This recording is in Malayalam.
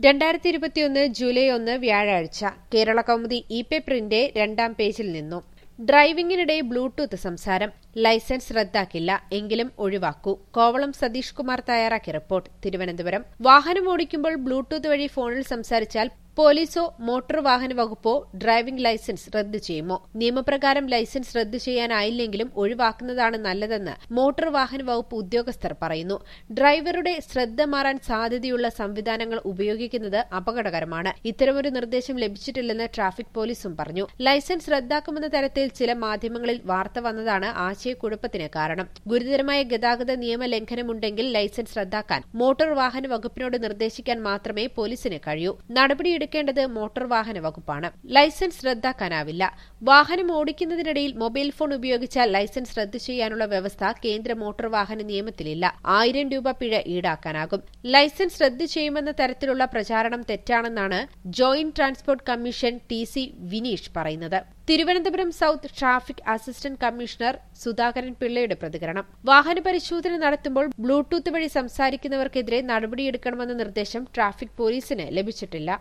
രണ്ടായിരത്തി ഇരുപത്തിയൊന്ന് ജൂലൈ ഒന്ന് വ്യാഴാഴ്ച കേരള കൗമുദി ഇ പേപ്പറിന്റെ രണ്ടാം പേജിൽ നിന്നും ഡ്രൈവിംഗിനിടെ ബ്ലൂടൂത്ത് സംസാരം ലൈസൻസ് റദ്ദാക്കില്ല എങ്കിലും ഒഴിവാക്കൂ കോവളം സതീഷ് കുമാർ തയ്യാറാക്കിയ റിപ്പോർട്ട് തിരുവനന്തപുരം വാഹനം ഓടിക്കുമ്പോൾ ബ്ലൂടൂത്ത് വഴി ഫോണിൽ സംസാരിച്ചാൽ പോലീസോ മോട്ടോർ വാഹന വകുപ്പോ ഡ്രൈവിംഗ് ലൈസൻസ് റദ്ദു ചെയ്യുമോ നിയമപ്രകാരം ലൈസൻസ് റദ്ദു ചെയ്യാനായില്ലെങ്കിലും ഒഴിവാക്കുന്നതാണ് നല്ലതെന്ന് മോട്ടോർ വാഹന വകുപ്പ് ഉദ്യോഗസ്ഥർ പറയുന്നു ഡ്രൈവറുടെ ശ്രദ്ധ മാറാൻ സാധ്യതയുള്ള സംവിധാനങ്ങൾ ഉപയോഗിക്കുന്നത് അപകടകരമാണ് ഇത്തരമൊരു നിർദ്ദേശം ലഭിച്ചിട്ടില്ലെന്ന് ട്രാഫിക് പോലീസും പറഞ്ഞു ലൈസൻസ് റദ്ദാക്കുമെന്ന തരത്തിൽ ചില മാധ്യമങ്ങളിൽ വാർത്ത വന്നതാണ് ആശയക്കുഴപ്പത്തിന് കാരണം ഗുരുതരമായ ഗതാഗത നിയമ ലംഘനമുണ്ടെങ്കിൽ ലൈസൻസ് റദ്ദാക്കാൻ മോട്ടോർ വാഹന വകുപ്പിനോട് നിർദ്ദേശിക്കാൻ മാത്രമേ പോലീസിന് കഴിയൂ നടപടിയെടുക്കേണ്ടത് മോട്ടോർ വാഹന വകുപ്പാണ് ലൈസൻസ് റദ്ദാക്കാനാവില്ല വാഹനം ഓടിക്കുന്നതിനിടയിൽ മൊബൈൽ ഫോൺ ഉപയോഗിച്ചാൽ ലൈസൻസ് റദ്ദു ചെയ്യാനുള്ള വ്യവസ്ഥ കേന്ദ്ര മോട്ടോർ വാഹന നിയമത്തിലില്ല ആയിരം രൂപ പിഴ ഈടാക്കാനാകും ലൈസൻസ് റദ്ദു ചെയ്യുമെന്ന തരത്തിലുള്ള പ്രചാരണം തെറ്റാണെന്നാണ് joint transport commission T C Vineesh പറയുന്നത് Thiruvananthapuram south traffic assistant commissioner Sudhakaran പിള്ളയുടെ പ്രതികരണം വാഹന പരിശോധന നടത്തുമ്പോൾ ബ്ലൂടൂത്ത് വഴി സംസാരിക്കുന്നവർക്കെതിരെ നടപടിയെടുക്കണമെന്ന നിർദ്ദേശം ട്രാഫിക് പോലീസിന് ലഭിച്ചിട്ടില്ല